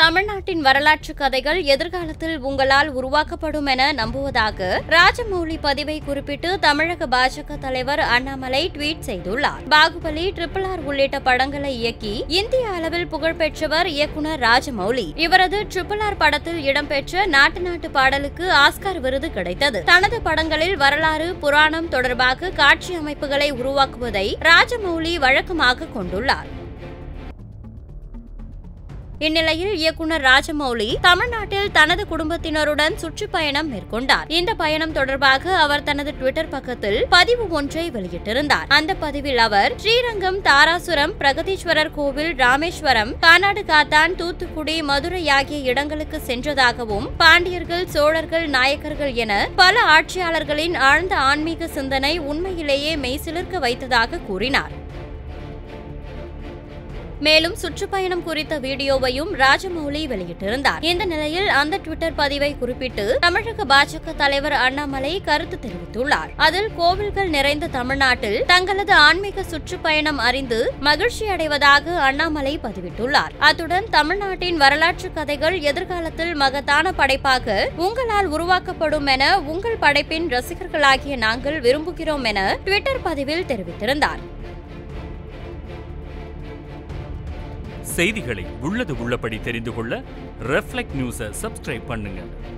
தமிழ்நாட்டின் வரலாற்று கதைகள் எதிர்காலத்தில் உங்களால் உருவாக்கப்படும் என நம்புவதாக ராஜமௌலி பதிவை குறிப்பிட்டு தமிழக பாஜக தலைவர் அண்ணாமலை ட்வீட் செய்துள்ளார் பாகுபலி ட்ரிபிள் ஆர் உள்ளிட்ட படங்களை இயக்கி இந்திய அளவில் புகழ்பெற்றவர் இயக்குனர் ராஜமௌலி இவரது ட்ரிபிள் ஆர் படத்தில் இடம்பெற்ற நாட்டு நாட்டு பாடலுக்கு ஆஸ்கார் விருது கிடைத்தது தனது படங்களில் வரலாறு புராணம் தொடர்பாக காட்சி அமைப்புகளை உருவாக்குவதை ராஜமௌலி வழக்கமாக கொண்டுள்ளார் இந்நிலையில் இயக்குனர் ராஜமௌலி தமிழ்நாட்டில் தனது குடும்பத்தினருடன் சுற்றுப்பயணம் மேற்கொண்டார் இந்த பயணம் தொடர்பாக அவர் தனது ட்விட்டர் பக்கத்தில் பதிவு ஒன்றை வெளியிட்டிருந்தார் அந்த பதிவில் அவர் ஸ்ரீரங்கம் தாராசுரம் பிரகதீஸ்வரர் கோவில் ராமேஸ்வரம் கானாடு காத்தான் தூத்துக்குடி மதுரை ஆகிய இடங்களுக்கு சென்றதாகவும் பாண்டியர்கள் சோழர்கள் நாயக்கர்கள் என பல ஆட்சியாளர்களின் ஆழ்ந்த ஆன்மீக சிந்தனை உண்மையிலேயே மெய்சிலிர்க்க வைத்ததாக கூறினார் மேலும் சுற்றுப்பயணம் குறித்த வீடியோவையும் ராஜமௌலி வெளியிட்டிருந்தார் இந்த நிலையில் அந்த ட்விட்டர் பதிவை குறிப்பிட்டு தமிழக பாஜக தலைவர் அண்ணாமலை கருத்து தெரிவித்துள்ளார் அதில் கோவில்கள் நிறைந்த தமிழ்நாட்டில் தங்களது ஆன்மீக சுற்றுப்பயணம் அறிந்து மகிழ்ச்சி அடைவதாக அண்ணாமலை பதிவிட்டுள்ளார் அத்துடன் தமிழ்நாட்டின் வரலாற்று கதைகள் எதிர்காலத்தில் மகத்தான படைப்பாக உங்களால் உருவாக்கப்படும் என உங்கள் படைப்பின் ரசிகர்களாகிய நாங்கள் விரும்புகிறோம் என ட்விட்டர் பதிவில் தெரிவித்திருந்தார் செய்திகளை உள்ளது உள்ளபடி தெரிந்து கொள்ள ரெஃப்ளெக்ட் நியூஸை சப்ஸ்கிரைப் பண்ணுங்க